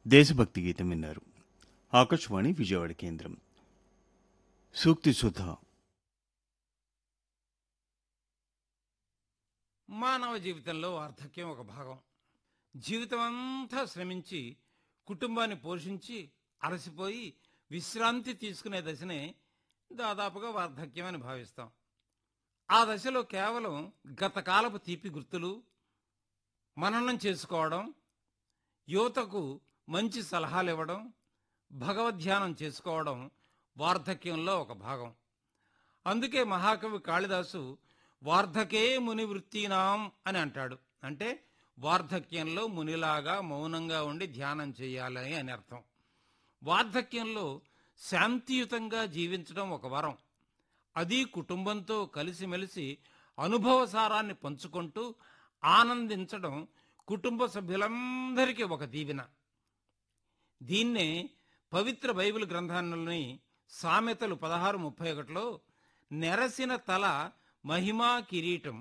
దేశభక్తి గీతం విన్నారు ఆకాశవాణి విజయవాడ కేంద్రం సూక్తి సుధ మానవ జీవితంలో వార్ధక్యం ఒక భాగం జీవితం అంతా శ్రమించి కుటుంబాన్ని పోషించి అలసిపోయి విశ్రాంతి తీసుకునే దశనే దాదాపుగా వార్ధక్యం అని భావిస్తాం ఆ దశలో కేవలం గతకాలపు తీపి గుర్తులు మననం చేసుకోవడం యువతకు మంచి సలహాలు ఇవ్వడం భగవద్ధ్యానం చేసుకోవడం వార్ధక్యంలో ఒక భాగం అందుకే మహాకవి కాళిదాసు వార్ధకే ముని వృత్తీనాం అని అంటాడు అంటే వార్ధక్యంలో మునిలాగా మౌనంగా ఉండి ధ్యానం చేయాలని అని అర్థం వార్ధక్యంలో శాంతియుతంగా జీవించడం ఒక వరం అది కుటుంబంతో కలిసిమెలిసి అనుభవసారాన్ని పంచుకుంటూ ఆనందించడం కుటుంబ సభ్యులందరికీ ఒక దీవెన దీన్నే పవిత్ర బైబిల్ గ్రంథాన్ని సామెతలు పదహారు ముప్పై ఒకటిలో నెరసిన తల మహిమా కిరీటం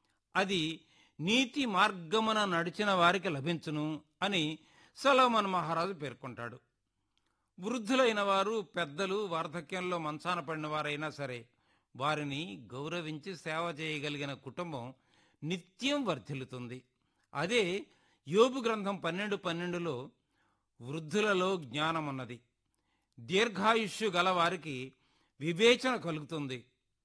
అది నీతి మార్గమున నడిచిన వారికి లభించును అని సలోమన్ మహారాజు పేర్కొంటాడు వృద్ధులైన వారు పెద్దలు వార్ధక్యంలో మంచాన పడిన వారైనా సరే వారిని గౌరవించి సేవ చేయగలిగిన కుటుంబం నిత్యం వర్ధిల్లుతుంది అదే యోబు గ్రంథం పన్నెండు పన్నెండులో వృద్ధులలో జ్ఞానం ఉన్నది దీర్ఘాయుష్యు గల వారికి వివేచన కలుగుతుంది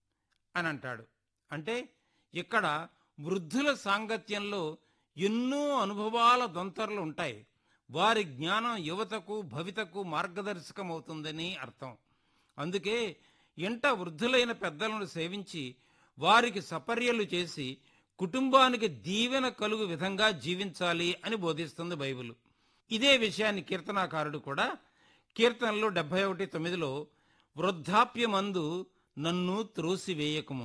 అని అంటాడు అంటే ఇక్కడ వృద్ధుల సాంగత్యంలో ఎన్నో అనుభవాల దొంతరలు ఉంటాయి వారి జ్ఞానం యువతకు భవితకు మార్గదర్శకమవుతుందని అర్థం అందుకే ఇంట వృద్ధులైన పెద్దలను సేవించి వారికి సపర్యలు చేసి కుటుంబానికి దీవెన కలుగు విధంగా జీవించాలి అని బోధిస్తుంది బైబిల్ ఇదే విషయాన్ని కీర్తనాకారుడు కూడా కీర్తనలో డెబ్బై ఒకటి తొమ్మిదిలో వృద్ధాప్యమందు నన్ను త్రోసివేయకము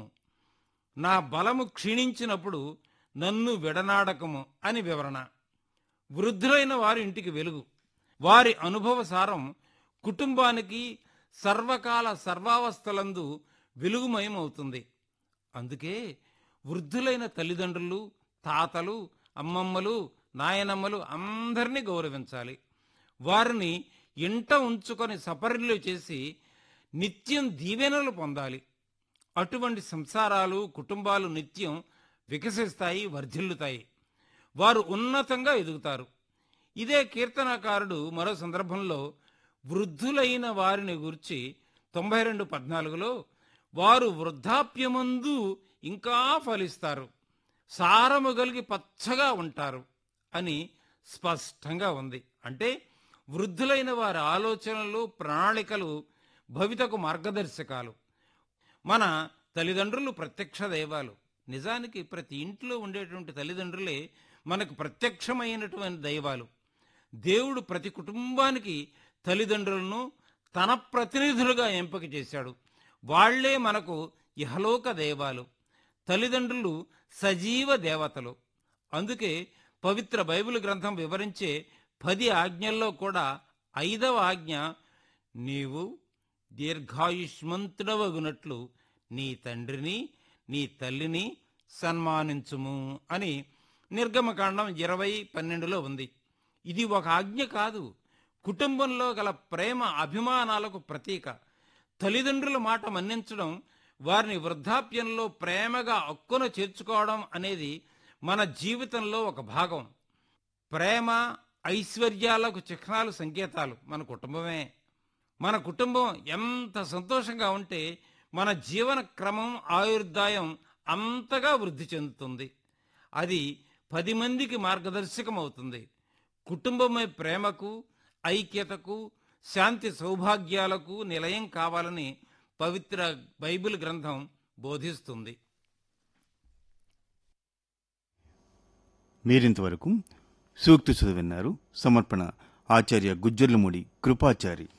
నా బలము క్షీణించినప్పుడు నన్ను విడనాడకము అని వివరణ వృద్ధులైన వారి ఇంటికి వెలుగు వారి అనుభవ సారం కుటుంబానికి సర్వకాల సర్వావస్థలందు వెలుగుమయమవుతుంది అందుకే వృద్ధులైన తల్లిదండ్రులు తాతలు అమ్మమ్మలు నాయనమ్మలు అందరినీ గౌరవించాలి వారిని ఇంట ఉంచుకొని సపర్యలు చేసి నిత్యం దీవెనలు పొందాలి అటువంటి సంసారాలు కుటుంబాలు నిత్యం వికసిస్తాయి వర్ధిల్లుతాయి వారు ఉన్నతంగా ఎదుగుతారు ఇదే కీర్తనకారుడు మరో సందర్భంలో వృద్ధులైన వారిని గురించి తొంభై రెండు పద్నాలుగులో వారు వృద్ధాప్యమందు ఇంకా ఫలిస్తారు సారము కలిగి పచ్చగా ఉంటారు అని స్పష్టంగా ఉంది అంటే వృద్ధులైన వారి ఆలోచనలు ప్రణాళికలు భవితకు మార్గదర్శకాలు మన తల్లిదండ్రులు ప్రత్యక్ష దైవాలు నిజానికి ప్రతి ఇంట్లో ఉండేటువంటి తల్లిదండ్రులే మనకు ప్రత్యక్షమైనటువంటి దైవాలు దేవుడు ప్రతి కుటుంబానికి తల్లిదండ్రులను తన ప్రతినిధులుగా ఎంపిక చేశాడు వాళ్లే మనకు ఇహలోక దైవాలు తల్లిదండ్రులు సజీవ దేవతలు అందుకే పవిత్ర బైబిల్ గ్రంథం వివరించే పది ఆజ్ఞల్లో కూడా ఐదవ ఆజ్ఞ నీవు దీర్ఘాయుష్మంతుడవగునట్లు నీ తండ్రిని నీ తల్లిని సన్మానించుము అని నిర్గమకాండం ఇరవై పన్నెండులో ఉంది ఇది ఒక ఆజ్ఞ కాదు కుటుంబంలో గల ప్రేమ అభిమానాలకు ప్రతీక తల్లిదండ్రుల మాట మన్నించడం వారిని వృద్ధాప్యంలో ప్రేమగా అక్కున చేర్చుకోవడం అనేది మన జీవితంలో ఒక భాగం ప్రేమ ఐశ్వర్యాలకు చిహ్నాలు సంకేతాలు మన కుటుంబమే మన కుటుంబం ఎంత సంతోషంగా ఉంటే మన జీవన క్రమం ఆయుర్దాయం అంతగా వృద్ధి చెందుతుంది అది పది మందికి మార్గదర్శకం అవుతుంది కుటుంబమే ప్రేమకు ఐక్యతకు శాంతి సౌభాగ్యాలకు నిలయం కావాలని పవిత్ర బైబిల్ గ్రంథం బోధిస్తుంది మీరింతవరకు సూక్తి సుధ విన్నారు సమర్పణ ఆచార్య గుజ్జర్లమూడి కృపాచారి